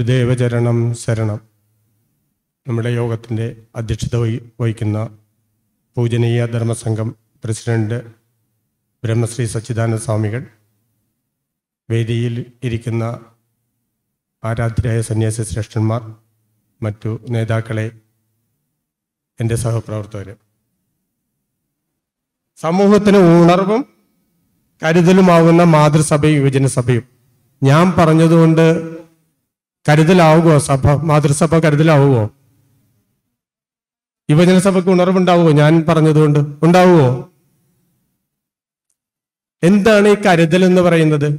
ഗുരുദേവചരണം ശരണം നമ്മുടെ യോഗത്തിൻ്റെ അധ്യക്ഷത വഹി- വഹിക്കുന്ന പൂജനീയ ധർമ്മസംഘം പ്രസിഡന്റ് ബ്രഹ്മശ്രീ സച്ചിദാനന്ദ സ്വാമികൾ വേദിയിൽ ഇരിക്കുന്ന ആരാധ്യരായ സന്യാസി ശ്രേഷ്ഠന്മാർ മറ്റു നേതാക്കളെ എൻ്റെ സഹപ്രവർത്തകർ സമൂഹത്തിന് ഉണർവും കരുതലുമാകുന്ന മാതൃസഭയും യുവജന സഭയും ഞാൻ പറഞ്ഞതുകൊണ്ട് കരുതലാവുമോ സഭ മാതൃസഭ കരുതലാവുമോ യുവജന സഭയ്ക്ക് ഉണർവുണ്ടാവുമോ ഞാൻ പറഞ്ഞതുകൊണ്ട് ഉണ്ടാവുമോ എന്താണ് ഈ കരുതൽ എന്ന് പറയുന്നത്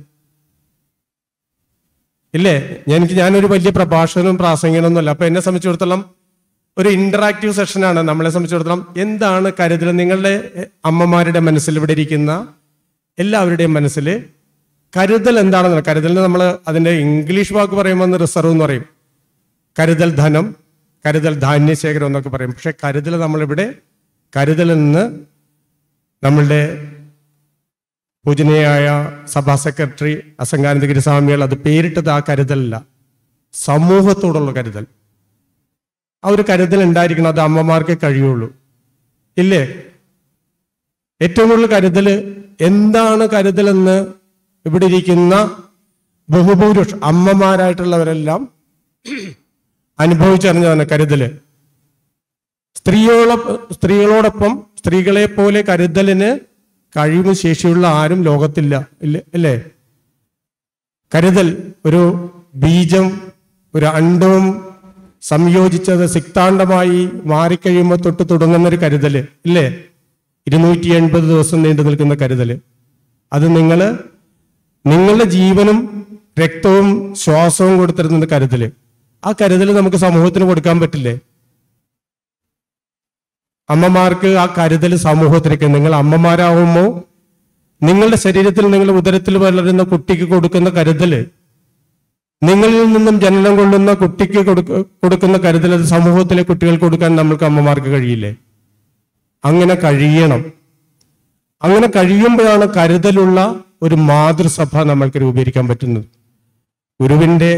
ഇല്ലേ എനിക്ക് ഞാനൊരു വലിയ പ്രഭാഷകനും പ്രാസംഗികനൊന്നുമല്ല അപ്പൊ എന്നെ സംബന്ധിച്ചിടത്തോളം ഒരു ഇന്ററാക്റ്റീവ് സെഷനാണ് നമ്മളെ സംബന്ധിച്ചിടത്തോളം എന്താണ് കരുതൽ നിങ്ങളുടെ എ, അമ്മമാരുടെ മനസ്സിൽ ഇവിടെ ഇരിക്കുന്ന എല്ലാവരുടെയും മനസ്സിൽ കരുതൽ എന്താണെന്ന് കരുതൽ നമ്മൾ അതിന്റെ ഇംഗ്ലീഷ് വാക്ക് പറയുമ്പോൾ റിസർവ് എന്ന് പറയും കരുതൽ ധനം കരുതൽ ധാന്യശേഖരം എന്നൊക്കെ പറയും പക്ഷെ കരുതൽ നമ്മളിവിടെ കരുതൽ എന്ന് നമ്മളുടെ പൂജനീയായ സഭാ സെക്രട്ടറി അസംഗാനന്ദഗിരി സ്വാമികൾ അത് പേരിട്ടത് ആ കരുതലല്ല സമൂഹത്തോടുള്ള കരുതൽ ആ ഒരു കരുതൽ ഉണ്ടായിരിക്കണം അത് അമ്മമാർക്കേ കഴിയുള്ളൂ ഇല്ലേ ഏറ്റവും കൂടുതൽ കരുതൽ എന്താണ് കരുതലെന്ന് ഇവിടെ ഇരിക്കുന്ന ബഹുഭൂരിപക്ഷ അമ്മമാരായിട്ടുള്ളവരെല്ലാം അനുഭവിച്ചറിഞ്ഞതാണ് കരുതല് സ്ത്രീയോടൊപ്പം സ്ത്രീകളോടൊപ്പം സ്ത്രീകളെ പോലെ കരുതലിന് കഴിവും ശേഷിയുള്ള ആരും ലോകത്തില്ല ഇല്ല അല്ലേ കരുതൽ ഒരു ബീജം ഒരു അണ്ടവും സംയോജിച്ചത് സിക്താണ്ഡമായി മാറിക്കഴിയുമ്പോൾ തൊട്ട് തുടങ്ങുന്ന ഒരു കരുതല് ഇല്ലേ ഇരുന്നൂറ്റി എൺപത് ദിവസം നീണ്ടു നിൽക്കുന്ന കരുതല് അത് നിങ്ങൾ നിങ്ങളുടെ ജീവനും രക്തവും ശ്വാസവും കൊടുത്തിരുന്നത് കരുതല് ആ കരുതൽ നമുക്ക് സമൂഹത്തിന് കൊടുക്കാൻ പറ്റില്ലേ അമ്മമാർക്ക് ആ കരുതൽ സമൂഹത്തിലേക്ക് നിങ്ങൾ അമ്മമാരാകുമ്പോൾ നിങ്ങളുടെ ശരീരത്തിൽ നിങ്ങളുടെ ഉദരത്തിൽ വളരുന്ന കുട്ടിക്ക് കൊടുക്കുന്ന കരുതല് നിങ്ങളിൽ നിന്നും ജനനം കൊള്ളുന്ന കുട്ടിക്ക് കൊടുക്ക- കൊടുക്കുന്ന കരുതൽ അത് സമൂഹത്തിലെ കുട്ടികൾക്ക് കൊടുക്കാൻ നമ്മൾക്ക് അമ്മമാർക്ക് കഴിയില്ലേ അങ്ങനെ കഴിയണം അങ്ങനെ കഴിയുമ്പോഴാണ് കരുതലുള്ള ഒരു മാതൃസഭ നമ്മൾക്ക് രൂപീകരിക്കാൻ പറ്റുന്നത് ഗുരുവിന്റെ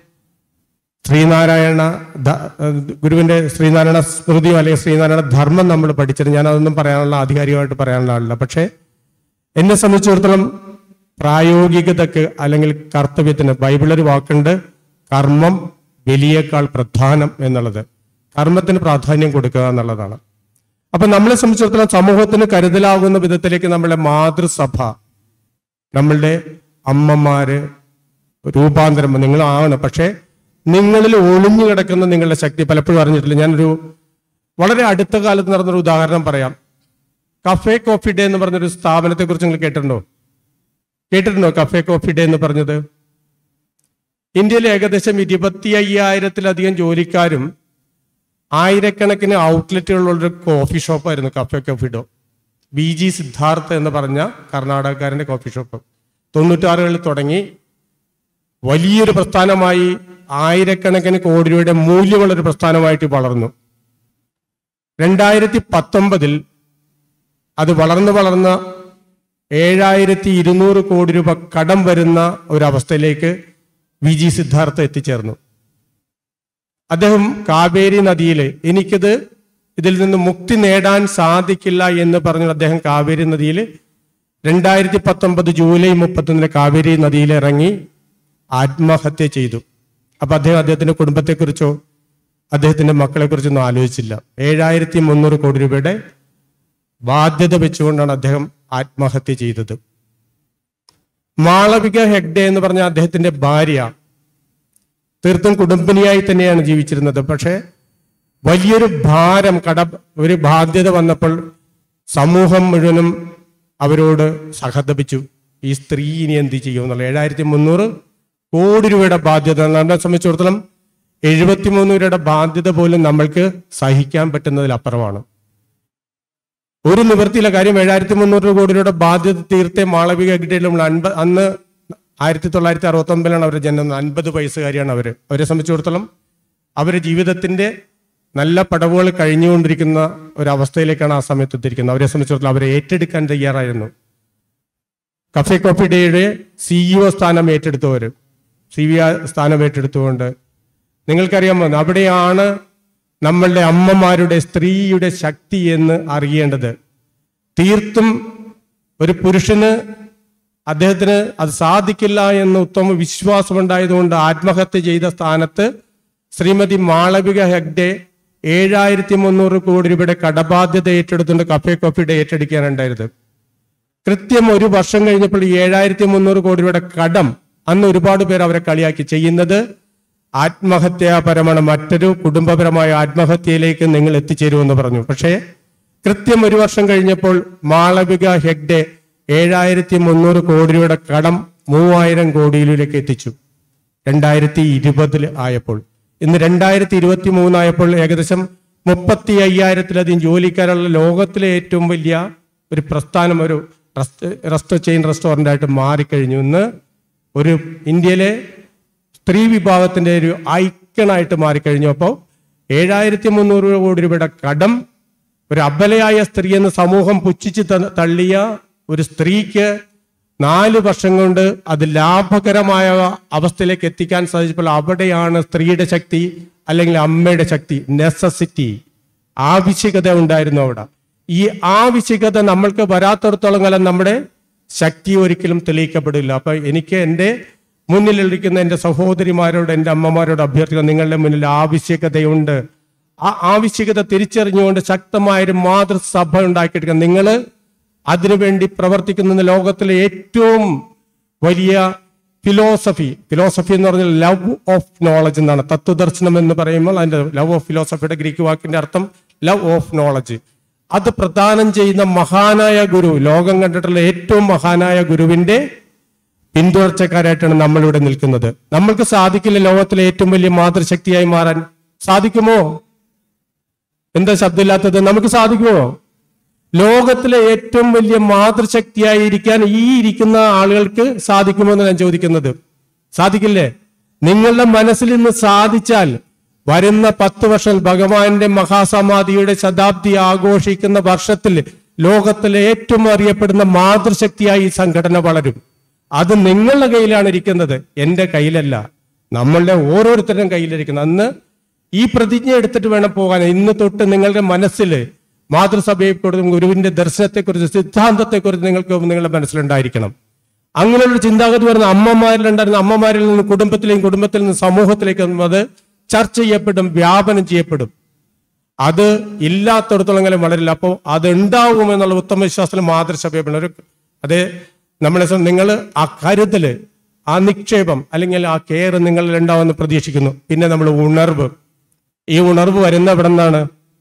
ശ്രീനാരായണ ധ- ഏഹ് ഗുരുവിന്റെ ശ്രീനാരായണ സ്മൃതിയോ അല്ലെങ്കിൽ ശ്രീനാരായണ ധർമ്മം നമ്മൾ പഠിച്ചത് ഞാൻ അതൊന്നും പറയാനുള്ള ആധികാരികമായിട്ട് പറയാനുള്ള ആളില്ല പക്ഷേ എന്നെ സംബന്ധിച്ചിടത്തോളം പ്രായോഗികതക്ക് അല്ലെങ്കിൽ കർത്തവ്യത്തിന് ബൈബിളൊരു വാക്കുണ്ട് കർമ്മം വലിയേക്കാൾ പ്രധാനം എന്നുള്ളത് കർമ്മത്തിന് പ്രാധാന്യം കൊടുക്കുക എന്നുള്ളതാണ് അപ്പൊ നമ്മളെ സംബന്ധിച്ചിടത്തോളം സമൂഹത്തിന് കരുതലാകുന്ന വിധത്തിലേക്ക് നമ്മളെ മാതൃസഭ നമ്മളുടെ അമ്മമാര് രൂപാന്തരം നിങ്ങൾ ആവണം പക്ഷേ നിങ്ങളിൽ ഒളിഞ്ഞു കിടക്കുന്ന നിങ്ങളുടെ ശക്തി പലപ്പോഴും അറിഞ്ഞിട്ടില്ല ഞാനൊരു വളരെ അടുത്ത കാലത്ത് നടന്നൊരു ഉദാഹരണം പറയാം കഫേ കോഫി ഡേ എന്ന് പറഞ്ഞൊരു സ്ഥാപനത്തെ കുറിച്ച് നിങ്ങൾ കേട്ടിട്ടുണ്ടോ കേട്ടിട്ടുണ്ടോ കഫേ കോഫി ഡേ എന്ന് പറഞ്ഞത് ഇന്ത്യയിൽ ഏകദേശം ഇരുപത്തി അയ്യായിരത്തിലധികം ജോലിക്കാരും ആയിരക്കണക്കിന് ഔട്ട്ലെറ്റുകളുള്ള ഒരു കോഫി ഷോപ്പായിരുന്നു Cafe Coffee Day V G Siddhartha എന്ന് പറഞ്ഞ കർണാടകക്കാരന്റെ കോഫി ഷോപ്പ് തൊണ്ണൂറ്റാറുകളിൽ തുടങ്ങി വലിയൊരു പ്രസ്ഥാനമായി ആയിരക്കണക്കിന് കോടി രൂപയുടെ മൂല്യമുള്ള ഒരു പ്രസ്ഥാനമായിട്ട് വളർന്നു രണ്ടായിരത്തി പത്തൊമ്പതിൽ അത് വളർന്ന് വളർന്ന് ഏഴായിരത്തി ഇരുന്നൂറ് കോടി രൂപ കടം വരുന്ന ഒരവസ്ഥയിലേക്ക് വി ജി സിദ്ധാർത്ഥ എത്തിച്ചേർന്നു അദ്ദേഹം കാവേരി നദിയിൽ എനിക്കിത് ഇതിൽ നിന്ന് മുക്തി നേടാൻ സാധിക്കില്ല എന്ന് പറഞ്ഞു അദ്ദേഹം കാവേരി നദിയിൽ രണ്ടായിരത്തി പത്തൊമ്പത് ജൂലൈ മുപ്പത്തൊന്നിന് കാവേരി നദിയിൽ ഇറങ്ങി ആത്മഹത്യ ചെയ്തു അപ്പൊ അദ്ദേഹം അദ്ദേഹത്തിന്റെ കുടുംബത്തെക്കുറിച്ചോ അദ്ദേഹത്തിന്റെ മക്കളെ കുറിച്ചൊന്നും ആലോചിച്ചില്ല ഏഴായിരത്തി മുന്നൂറ് കോടി രൂപയുടെ ബാധ്യത വെച്ചുകൊണ്ടാണ് അദ്ദേഹം ആത്മഹത്യ ചെയ്തത് മാളവിക ഹെഗ്ഡെ എന്ന് പറഞ്ഞ അദ്ദേഹത്തിന്റെ ഭാര്യ തീർത്തും കുടുംബിനിയായി തന്നെയാണ് ജീവിച്ചിരുന്നത് പക്ഷേ വലിയൊരു ഭാരം കട ഒരു ബാധ്യത വന്നപ്പോൾ സമൂഹം മുഴുവനും അവരോട് സഹതപിച്ചു ഈ സ്ത്രീ ഇനി എന്ത് ചെയ്യും എന്നുള്ള ഏഴായിരത്തി മുന്നൂറ് കോടി രൂപയുടെ ബാധ്യത നമ്മളെ സംബന്ധിച്ചിടത്തോളം എഴുപത്തിമൂന്ന് രൂപയുടെ ബാധ്യത പോലും നമ്മൾക്ക് സഹിക്കാൻ പറ്റുന്നതിലപ്പുറമാണ് ഒരു നിവൃത്തിയില്ല കാര്യം ഏഴായിരത്തി മുന്നൂറ് കോടി രൂപയുടെ ബാധ്യത തീർത്തേ മാളവിക കിട്ടിയിട്ടുള്ള അൻപ അന്ന് ആയിരത്തി തൊള്ളായിരത്തി അറുപത്തി ഒമ്പതിലാണ് അവരുടെ ജനനം അൻപത് വയസ്സുകാരിയാണ് അവര് അവരെ സംബന്ധിച്ചിടത്തോളം അവരുടെ ജീവിതത്തിന്റെ നല്ല പടവുകൾ കഴിഞ്ഞുകൊണ്ടിരിക്കുന്ന ഒരു അവസ്ഥയിലേക്കാണ് ആ സമയത്ത് എത്തിയിരിക്കുന്നത് അവരെ സംബന്ധിച്ചിടത്തോളം അവരെ ഏറ്റെടുക്കാൻ തയ്യാറായിരുന്നു കഫേ കോഫി ഡേയുടെ സിഇഒ സ്ഥാനം ഏറ്റെടുത്തവർ സി വി സ്ഥാനം ഏറ്റെടുത്തുകൊണ്ട് നിങ്ങൾക്കറിയാമോ അവിടെയാണ് നമ്മളുടെ അമ്മമാരുടെ സ്ത്രീയുടെ ശക്തി എന്ന് അറിയേണ്ടത് തീർത്തും ഒരു പുരുഷന് അദ്ദേഹത്തിന് അത് സാധിക്കില്ല എന്ന് ഉത്തമ വിശ്വാസമുണ്ടായതുകൊണ്ട് ആത്മഹത്യ ചെയ്ത സ്ഥാനത്ത് ശ്രീമതി മാളവിക ഹെഗ്ഡെ ഏഴായിരത്തി മുന്നൂറ് കോടി രൂപയുടെ കടബാധ്യത ഏറ്റെടുത്തുകൊണ്ട് കഫേ കോഫിയുടെ ഏറ്റെടുക്കാനുണ്ടായത് കൃത്യം ഒരു വർഷം കഴിഞ്ഞപ്പോൾ ഈ ഏഴായിരത്തി മുന്നൂറ് കോടി രൂപയുടെ കടം അന്ന് ഒരുപാട് പേർ അവരെ കളിയാക്കി ചെയ്യുന്നത് ആത്മഹത്യാപരമാണ് മറ്റൊരു കുടുംബപരമായ ആത്മഹത്യയിലേക്ക് നിങ്ങൾ എത്തിച്ചേരുമെന്ന് പറഞ്ഞു പക്ഷേ കൃത്യം ഒരു വർഷം കഴിഞ്ഞപ്പോൾ മാളവിക ഹെഗ്ഡെ ഏഴായിരത്തി മുന്നൂറ് കോടി രൂപയുടെ കടം മൂവായിരം കോടിയിലേക്ക് എത്തിച്ചു രണ്ടായിരത്തി ഇരുപതിൽ ആയപ്പോൾ ഇന്ന് രണ്ടായിരത്തി ഇരുപത്തി മൂന്നായപ്പോൾ ഏകദേശം മുപ്പത്തി അയ്യായിരത്തിലധികം ജോലിക്കാരുള്ള ലോകത്തിലെ ഏറ്റവും വലിയ ഒരു പ്രസ്ഥാനം ഒരു റെസ്റ്റ് റെസ്റ്റോ ചെയിൻ റെസ്റ്റോറൻ്റ് ആയിട്ട് മാറിക്കഴിഞ്ഞു ഇന്ന് ഒരു ഇന്ത്യയിലെ സ്ത്രീ വിഭാഗത്തിന്റെ ഒരു ഐക്കണായിട്ട് മാറിക്കഴിഞ്ഞു അപ്പോൾ ഏഴായിരത്തി മുന്നൂറ് കോടി രൂപയുടെ കടം ഒരു അബലയായ സ്ത്രീ എന്ന് സമൂഹം പുച്ഛിച്ച് ത- തള്ളിയ ഒരു സ്ത്രീക്ക് നാല് വർഷം കൊണ്ട് അത് ലാഭകരമായ അവസ്ഥയിലേക്ക് എത്തിക്കാൻ സാധിച്ചപ്പോൾ അവിടെയാണ് സ്ത്രീയുടെ ശക്തി അല്ലെങ്കിൽ അമ്മയുടെ ശക്തി നെസസിറ്റി ആവശ്യകത ഉണ്ടായിരുന്നു അവിടെ ഈ ആവശ്യകത നമ്മൾക്ക് വരാത്തിടത്തോളം കാലം നമ്മുടെ ശക്തി ഒരിക്കലും തെളിയിക്കപ്പെടില്ല അപ്പൊ എനിക്ക് എൻ്റെ മുന്നിലിരിക്കുന്ന എൻ്റെ സഹോദരിമാരോട് എൻ്റെ അമ്മമാരോട് അഭ്യർത്ഥിക്കുക നിങ്ങളുടെ മുന്നിൽ ആവശ്യകതയുണ്ട് ആ ആവശ്യകത തിരിച്ചറിഞ്ഞുകൊണ്ട് ശക്തമായൊരു മാതൃസഭ ഉണ്ടാക്കിയെടുക്കുക നിങ്ങൾ അതിനുവേണ്ടി പ്രവർത്തിക്കുന്ന ലോകത്തിലെ ഏറ്റവും വലിയ ഫിലോസഫി ഫിലോസഫി എന്ന് പറഞ്ഞാൽ ലവ് ഓഫ് നോളജ് എന്നാണ് തത്വദർശനം എന്ന് പറയുമ്പോൾ അതിന്റെ ലവ് ഓഫ് ഫിലോസഫിയുടെ ഗ്രീക്ക് വാക്കിന്റെ അർത്ഥം ലവ് ഓഫ് നോളജ് അത് പ്രദാനം ചെയ്യുന്ന മഹാനായ ഗുരു ലോകം കണ്ടിട്ടുള്ള ഏറ്റവും മഹാനായ ഗുരുവിന്റെ പിന്തുടർച്ചക്കാരായിട്ടാണ് നമ്മളിവിടെ നിൽക്കുന്നത് നമ്മൾക്ക് സാധിക്കില്ല ലോകത്തിലെ ഏറ്റവും വലിയ മാതൃശക്തിയായി മാറാൻ സാധിക്കുമോ എന്താ ശബ്ദമില്ലാത്തത് നമുക്ക് സാധിക്കുമോ ലോകത്തിലെ ഏറ്റവും വലിയ മാതൃശക്തിയായി ഇരിക്കാൻ ഈ ഇരിക്കുന്ന ആളുകൾക്ക് സാധിക്കുമോ എന്ന് ഞാൻ ചോദിക്കുന്നത് സാധിക്കില്ലേ നിങ്ങളുടെ മനസ്സിൽ നിന്ന് സാധിച്ചാൽ വരുന്ന പത്ത് വർഷം ഭഗവാന്റെ മഹാസമാധിയുടെ ശതാബ്ദി ആഘോഷിക്കുന്ന വർഷത്തിൽ ലോകത്തിലെ ഏറ്റവും അറിയപ്പെടുന്ന മാതൃശക്തിയായി ഈ സംഘടന വളരും അത് നിങ്ങളുടെ കയ്യിലാണ് ഇരിക്കുന്നത് എന്റെ കയ്യിലല്ല നമ്മളുടെ ഓരോരുത്തരുടെയും കയ്യിലിരിക്കുന്നത് അന്ന് ഈ പ്രതിജ്ഞ എടുത്തിട്ട് വേണം പോകാൻ ഇന്ന് തൊട്ട് നിങ്ങളുടെ മനസ്സിൽ മാതൃസഭയെക്കുറിച്ചും ഗുരുവിന്റെ ദർശനത്തെക്കുറിച്ച് സിദ്ധാന്തത്തെക്കുറിച്ച് നിങ്ങൾക്ക് നിങ്ങളുടെ മനസ്സിലുണ്ടായിരിക്കണം അങ്ങനെയുള്ള ചിന്താഗതി വരുന്ന അമ്മമാരിലുണ്ടായിരുന്ന അമ്മമാരിൽ നിന്ന് കുടുംബത്തിലേക്കും കുടുംബത്തിൽ നിന്ന് സമൂഹത്തിലേക്കും അത് ചർച്ച ചെയ്യപ്പെടും വ്യാപനം ചെയ്യപ്പെടും അത് ഇല്ലാത്തടത്തോളം കാലം വളരില്ല അപ്പോൾ അത് ഉണ്ടാവുമെന്നുള്ള ഉത്തമ വിശ്വാസത്തിൽ മാതൃസഭയപ്പെടും ഒരു അതെ നമ്മളെ നിങ്ങൾ ആ കരുതല് ആ നിക്ഷേപം അല്ലെങ്കിൽ ആ കെയർ നിങ്ങളിൽ ഉണ്ടാവുമെന്ന് പ്രതീക്ഷിക്കുന്നു പിന്നെ നമ്മൾ ഉണർവ് ഈ ഉണർവ് വരുന്ന എവിടെ നിന്നാണ്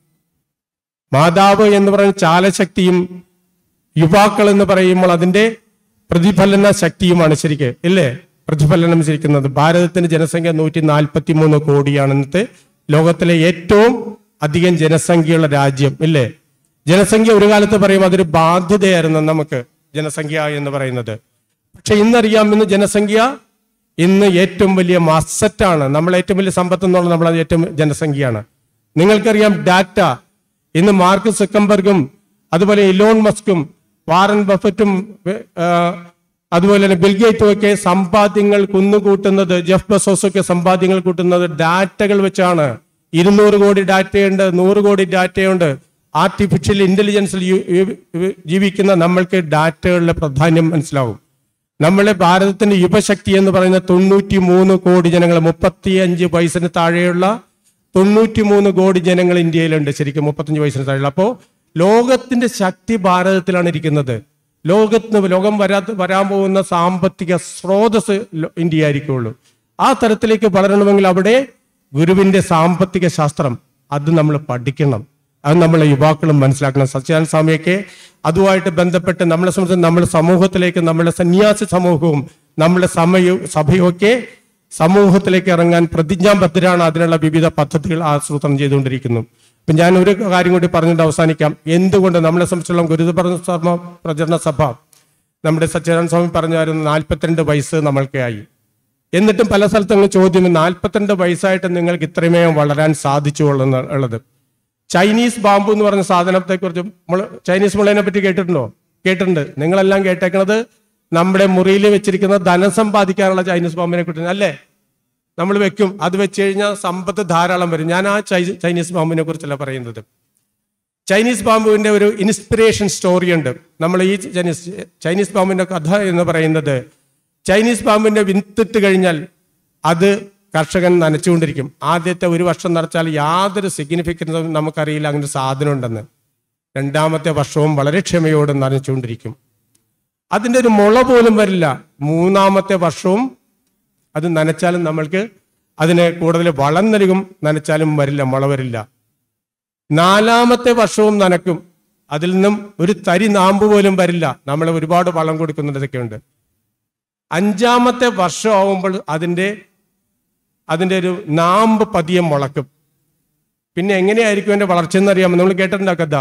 മാതാവ് എന്ന് പറയുന്ന ചാലശക്തിയും യുവാക്കൾ എന്ന് പറയുമ്പോൾ അതിന്റെ പ്രതിഫലന ശക്തിയുമാണ് ശരിക്ക് ഇല്ലേ പ്രതിഫലനം ശരിക്കുന്നത് ഭാരതത്തിന്റെ ജനസംഖ്യ നൂറ്റി നാൽപ്പത്തി മൂന്ന് കോടിയാണ് ഇന്നത്തെ ലോകത്തിലെ ഏറ്റവും അധികം ജനസംഖ്യയുള്ള രാജ്യം ഇല്ലേ ജനസംഖ്യ ഒരു കാലത്ത് പറയും അതൊരു ബാധ്യതയായിരുന്നു നമുക്ക് ജനസംഖ്യ എന്ന് പറയുന്നത് പക്ഷെ ഇന്നറിയാം ഇന്ന് ജനസംഖ്യ ഇന്ന് ഏറ്റവും വലിയ മസറ്റാണ് നമ്മൾ ഏറ്റവും വലിയ സമ്പത്ത് എന്നുള്ളത് നമ്മളത് ഏറ്റവും ജനസംഖ്യയാണ് നിങ്ങൾക്കറിയാം ഡാറ്റ ഇന്ന് മാർക്ക് സെക്കംബർഗും അതുപോലെ ഇലോൺ മസ്കും വാറൻ ബഫറ്റും ആ, അതുപോലെ തന്നെ ബിൽഗേറ്റും ഒക്കെ സമ്പാദ്യങ്ങൾ കുന്നുകൂട്ടുന്നത് ജെഫ് ബസോസും ഒക്കെ സമ്പാദ്യങ്ങൾ കൂട്ടുന്നത് ഡാറ്റകൾ വെച്ചാണ് ഇരുന്നൂറ് കോടി ഡാറ്റയുണ്ട് നൂറ് കോടി ഡാറ്റയുണ്ട് ആർട്ടിഫിഷ്യൽ ഇന്റലിജൻസിൽ യു- യു- ജീവിക്കുന്ന നമ്മൾക്ക് ഡാറ്റകളുടെ പ്രാധാന്യം മനസ്സിലാവും നമ്മളെ ഭാരതത്തിന്റെ യുവശക്തി എന്ന് പറയുന്ന തൊണ്ണൂറ്റി മൂന്ന് കോടി ജനങ്ങൾ മുപ്പത്തിയഞ്ച് വയസ്സിന് താഴെയുള്ള തൊണ്ണൂറ്റി മൂന്ന് കോടി ജനങ്ങൾ ഇന്ത്യയിലുണ്ട് ശരിക്കും മുപ്പത്തഞ്ച് വയസ്സിന് താഴെയുള്ള അപ്പോൾ ലോകത്തിന്റെ ശക്തി ഭാരതത്തിലാണ് ഇരിക്കുന്നത് ലോകത്തിന് ലോകം വരാത്ത വരാൻ പോകുന്ന സാമ്പത്തിക സ്രോതസ് ലോ- ഇന്ത്യ ആയിരിക്കുള്ളൂ ആ തരത്തിലേക്ക് വളരണമെങ്കിൽ അവിടെ ഗുരുവിന്റെ സാമ്പത്തിക ശാസ്ത്രം അത് നമ്മൾ പഠിക്കണം അത് നമ്മളെ യുവാക്കളും മനസ്സിലാക്കണം സത്യാനന്ദ സ്വാമിയൊക്കെ അതുമായിട്ട് ബന്ധപ്പെട്ട് നമ്മളെ സംബന്ധിച്ച് നമ്മുടെ സമൂഹത്തിലേക്ക് നമ്മുടെ സന്യാസി സമൂഹവും നമ്മുടെ സമയവും സഭയും ഒക്കെ സമൂഹത്തിലേക്ക് ഇറങ്ങാൻ പ്രതിജ്ഞാബദ്ധരാണ് അതിനുള്ള വിവിധ പദ്ധതികൾ ആസൂത്രണം ചെയ്തുകൊണ്ടിരിക്കുന്നു അപ്പൊ ഞാൻ ഒരു കാര്യം കൂടി പറഞ്ഞിട്ട് അവസാനിക്കാം എന്തുകൊണ്ട് നമ്മളെ സംബന്ധിച്ചുള്ള ഗുരുതര സഭ പ്രചരണ സഭ നമ്മുടെ സച്ചിദാനന്ദ സ്വാമി പറഞ്ഞായിരുന്നു നാൽപ്പത്തിരണ്ട് വയസ്സ് നമ്മൾക്കായി എന്നിട്ടും പല സ്ഥലത്തും അങ്ങ് ചോദ്യം നാൽപ്പത്തിരണ്ട് വയസ്സായിട്ട് നിങ്ങൾക്ക് ഇത്രയുമേ വളരാൻ സാധിച്ചു ഉള്ളത് ഉള്ളത് ചൈനീസ് ബാമ്പു എന്ന് പറഞ്ഞ സാധനത്തെ കുറിച്ച് ചൈനീസ് മുളേനെ പറ്റി കേട്ടിട്ടുണ്ടോ കേട്ടിട്ടുണ്ട് നിങ്ങളെല്ലാം കേട്ടേക്കണത് നമ്മുടെ മുറിയിൽ വെച്ചിരിക്കുന്ന ധനം സമ്പാദിക്കാനുള്ള ചൈനീസ് ബാമ്പിനെ കുറിച്ച് അല്ലേ നമ്മൾ വെക്കും അത് വെച്ച് കഴിഞ്ഞാൽ സമ്പത്ത് ധാരാളം വരും ഞാൻ ആ ചൈ- ചൈനീസ് ബാമ്പിനെ കുറിച്ചല്ല പറയുന്നത് ചൈനീസ് ബാമ്പുവിന്റെ ഒരു ഇൻസ്പിറേഷൻ സ്റ്റോറി ഉണ്ട് നമ്മൾ ഈ ചൈനീസ് ചൈനീസ് ബാമ്പിന്റെ കഥ എന്ന് പറയുന്നത് ചൈനീസ് ബാമ്പിന്റെ വിത്തിട്ട് കഴിഞ്ഞാൽ അത് കർഷകൻ നനച്ചുകൊണ്ടിരിക്കും ആദ്യത്തെ ഒരു വർഷം നിറച്ചാൽ യാതൊരു സിഗ്നിഫിക്കൻസും നമുക്കറിയില്ല അങ്ങനെ ഒരു സാധനം ഉണ്ടെന്ന് രണ്ടാമത്തെ വർഷവും വളരെ ക്ഷമയോടെ നനച്ചുകൊണ്ടിരിക്കും അതിൻ്റെ ഒരു മുള പോലും വരില്ല മൂന്നാമത്തെ വർഷവും അത് നനച്ചാലും നമ്മൾക്ക് അതിന് കൂടുതൽ വളം നൽകും നനച്ചാലും വരില്ല മുള വരില്ല നാലാമത്തെ വർഷവും നനക്കും അതിൽ നിന്നും ഒരു തരി നാമ്പ് പോലും വരില്ല നമ്മൾ ഒരുപാട് വളം കൊടുക്കുന്നതൊക്കെ ഉണ്ട് അഞ്ചാമത്തെ വർഷം ആവുമ്പോൾ അതിൻ്റെ അതിൻ്റെ ഒരു നാമ്പ് പതിയെ മുളക്കും പിന്നെ എങ്ങനെയായിരിക്കും എൻ്റെ വളർച്ച എന്നറിയാമോ നമ്മൾ കേട്ടിട്ടുണ്ടോ കഥ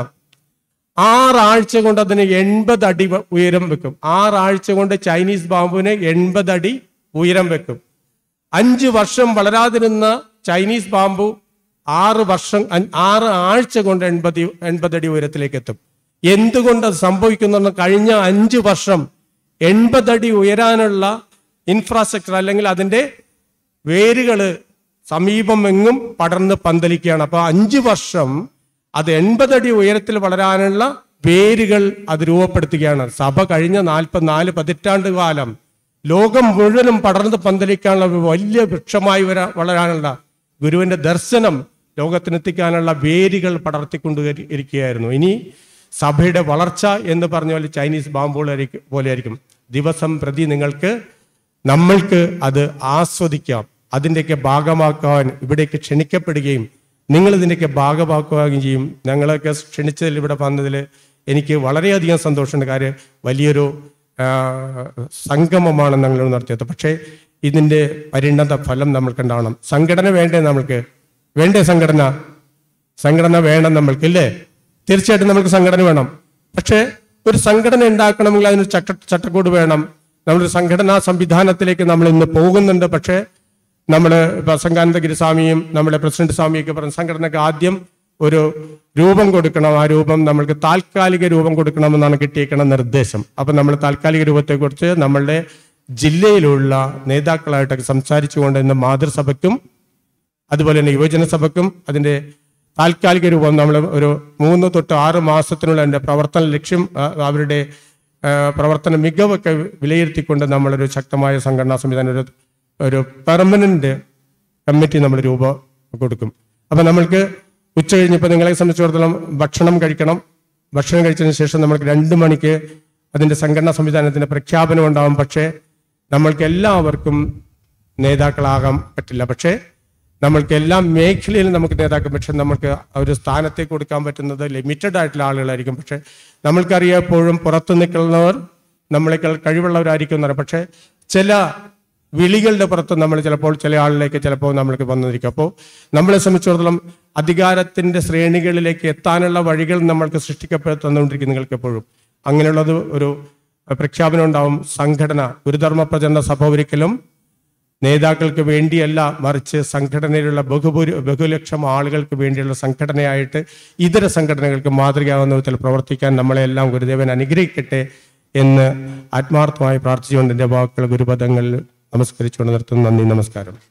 ആറാഴ്ച കൊണ്ട് അതിന് എൺപത് അടി വ- ഉയരം വെക്കും ആറാഴ്ച കൊണ്ട് ചൈനീസ് ബാമ്പുവിന് എൺപത് അടി ഉയരം വെക്കും അഞ്ച് വർഷം വളരാതിരുന്ന ചൈനീസ് ബാമ്പു ആറ് വർഷം അൻ- ആറ് ആഴ്ച കൊണ്ട് എൺപത് എൺപതടി ഉയരത്തിലേക്ക് എത്തും എന്തുകൊണ്ട് അത് സംഭവിക്കുന്നു കഴിഞ്ഞ അഞ്ച് വർഷം എൺപതടി ഉയരാനുള്ള ഇൻഫ്രാസ്ട്രക്ചർ അല്ലെങ്കിൽ അതിൻ്റെ വേരുകള് സമീപം എങ്ങും പടർന്ന് പന്തലിക്കുകയാണ് അപ്പൊ അഞ്ചു വർഷം അത് എൺപതടി ഉയരത്തിൽ വളരാനുള്ള വേരുകൾ അത് രൂപപ്പെടുത്തുകയാണ് സഭ കഴിഞ്ഞ നാൽപ്പത്തിനാല് പതിറ്റാണ്ട് കാലം ലോകം മുഴുവനും പടർന്ന് പന്തലിക്കാനുള്ള ഒരു വലിയ വൃക്ഷമായി വരാ വളരാനുള്ള ഗുരുവിന്റെ ദർശനം ലോകത്തിനെത്തിക്കാനുള്ള വേരുകൾ പടർത്തിക്കൊണ്ട് ഇരി- ഇരിക്കുകയായിരുന്നു ഇനി സഭയുടെ വളർച്ച എന്ന് പറഞ്ഞ പോലെ ചൈനീസ് ബാമ്പുകൾ പോലെയായിരിക്കും ദിവസം പ്രതി നിങ്ങൾക്ക് നമ്മൾക്ക് അത് ആസ്വദിക്കാം അതിൻ്റെയൊക്കെ ഭാഗമാക്കാൻ ഇവിടേക്ക് ക്ഷണിക്കപ്പെടുകയും നിങ്ങൾ ഇതിൻ്റെയൊക്കെ ഭാഗമാക്കുകയും ചെയ്യും ഞങ്ങളൊക്കെ ക്ഷണിച്ചതിൽ ഇവിടെ വന്നതിൽ എനിക്ക് വളരെയധികം സന്തോഷമുണ്ട് കാര്യം വലിയൊരു ആ, സംഗമമാണ് ഞങ്ങൾ നടത്തിയത് പക്ഷേ ഇതിൻ്റെ പരിണത ഫലം നമ്മൾക്ക് ഉണ്ടാവണം സംഘടന വേണ്ടേ നമ്മൾക്ക് വേണ്ടേ സംഘടന സംഘടന വേണം നമ്മൾക്ക് ഇല്ലേ തീർച്ചയായിട്ടും നമുക്ക് സംഘടന വേണം പക്ഷേ ഒരു സംഘടന ഉണ്ടാക്കണമെങ്കിൽ അതിന് ചട്ട ചട്ടക്കൂട് വേണം നമ്മളൊരു സംഘടനാ സംവിധാനത്തിലേക്ക് നമ്മൾ ഇന്ന് പോകുന്നുണ്ട് പക്ഷേ നമ്മൾ ഇപ്പൊ സംഘാനന്ദഗിരി സ്വാമിയും നമ്മുടെ പ്രസിഡന്റ് സ്വാമിയൊക്കെ പറഞ്ഞ സംഘടനയ്ക്ക് ആദ്യം ഒരു രൂപം കൊടുക്കണം ആ രൂപം നമ്മൾക്ക് താൽക്കാലിക രൂപം കൊടുക്കണമെന്നാണ് കിട്ടിയേക്കണ നിർദ്ദേശം അപ്പൊ നമ്മൾ താൽക്കാലിക രൂപത്തെക്കുറിച്ച് നമ്മളുടെ ജില്ലയിലുള്ള നേതാക്കളായിട്ടൊക്കെ സംസാരിച്ചുകൊണ്ട് ഇന്ന് മാതൃസഭയ്ക്കും അതുപോലെ തന്നെ യുവജന സഭയ്ക്കും അതിന്റെ താൽക്കാലിക രൂപം നമ്മൾ ഒരു മൂന്ന് തൊട്ട് ആറ് മാസത്തിനുള്ള എൻ്റെ പ്രവർത്തന ലക്ഷ്യം ആ, അവരുടെ ആ, പ്രവർത്തന മികവൊക്കെ വിലയിരുത്തിക്കൊണ്ട് നമ്മളൊരു ശക്തമായ സംഘടനാ സംവിധാനം ഒരു ഒരു പെർമനന്റ് കമ്മിറ്റി നമ്മൾ രൂപ കൊടുക്കും അപ്പൊ നമ്മൾക്ക് ഉച്ച കഴിഞ്ഞപ്പോൾ നിങ്ങളെ സംബന്ധിച്ചിടത്തോളം ഭക്ഷണം കഴിക്കണം ഭക്ഷണം കഴിച്ചതിന് ശേഷം നമ്മൾക്ക് രണ്ട് മണിക്ക് അതിന്റെ സംഘടനാ സംവിധാനത്തിന്റെ പ്രഖ്യാപനം ഉണ്ടാവും പക്ഷേ നമ്മൾക്ക് എല്ലാവർക്കും നേതാക്കളാകാൻ പറ്റില്ല പക്ഷേ നമ്മൾക്ക് എല്ലാ മേഖലയിലും നമുക്ക് നേതാക്കൾ പക്ഷെ നമുക്ക് ഒരു സ്ഥാനത്തെ കൊടുക്കാൻ പറ്റുന്നത് ലിമിറ്റഡ് ആയിട്ടുള്ള ആളുകളായിരിക്കും പക്ഷെ നമ്മൾക്കറിയാം എപ്പോഴും പുറത്തു നിൽക്കുന്നവർ നമ്മളെക്കാൾ കഴിവുള്ളവരായിരിക്കും എന്നറിയാം പക്ഷെ ചില വിളികളുടെ പുറത്ത് നമ്മൾ ചിലപ്പോൾ ചില ആളിലേക്ക് ചിലപ്പോൾ നമ്മൾക്ക് വന്നിരിക്കും അപ്പോൾ നമ്മളെ സംബന്ധിച്ചിടത്തോളം അധികാരത്തിന്റെ ശ്രേണികളിലേക്ക് എത്താനുള്ള വഴികൾ നമ്മൾക്ക് സൃഷ്ടിക്കപ്പെടുത്തുന്നുകൊണ്ടിരിക്കും നിങ്ങൾക്ക് എപ്പോഴും അങ്ങനെയുള്ളത് ഒരു പ്രഖ്യാപനം ഉണ്ടാവും സംഘടന ഗുരുധർമ്മ പ്രചരണ സഭ ഒരിക്കലും നേതാക്കൾക്ക് വേണ്ടിയല്ല മറിച്ച് സംഘടനയിലുള്ള ബഹുഭൂരി ബഹുലക്ഷം ആളുകൾക്ക് വേണ്ടിയുള്ള സംഘടനയായിട്ട് ഇതര സംഘടനകൾക്ക് മാതൃകയാവുന്ന വിധത്തിൽ പ്രവർത്തിക്കാൻ നമ്മളെല്ലാം ഗുരുദേവൻ അനുഗ്രഹിക്കട്ടെ എന്ന് ആത്മാർത്ഥമായി പ്രാർത്ഥിച്ചുകൊണ്ട് എൻ്റെ വാക്കുകൾ ഗുരുപദങ്ങളിൽ നമസ്കരിച്ചുകൊണ്ട് നിർത്തുന്നു നന്ദി നമസ്കാരം